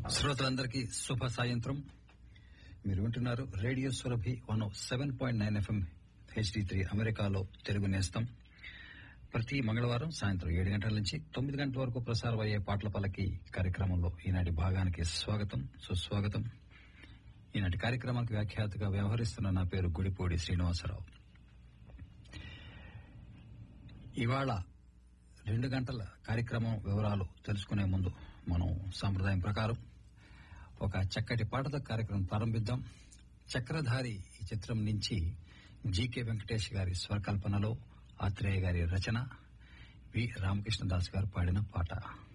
శ్రోతలందరికీ శుభ సాయంత్రం మీరు వింటున్నారు radio Surabhi one seven point nine FM HD three అమెరికాలో తెలుగు నేస్తం ప్రతి మంగళవారం సాయంత్రం ఏడు గంటల నుంచి తొమ్మిది గంటల వరకు ప్రసారం అయ్యే పాటల పలకి కార్యక్రమంలో ఈనాటి భాగానికి స్వాగతం సుస్వాగతం ఈనాటి కార్యక్రమానికి వ్యాఖ్యాతగా వ్యవహరిస్తున్న నా పేరు గుడిపూడి శ్రీనివాసరావు ఇవాళ రెండు గంటల కార్యక్రమం వివరాలు తెలుసుకునే ముందు మనం సాంప్రదాయం ప్రకారం ఒక చక్కటి పాటతో కార్యక్రమం ప్రారంభిద్దాం చక్రధారి ఈ చిత్రం నుంచి జీకే వెంకటేష్ గారి స్వరకల్పనలో ఆత్రేయ గారి రచన వి రామకృష్ణదాస్ గారు పాడిన పాట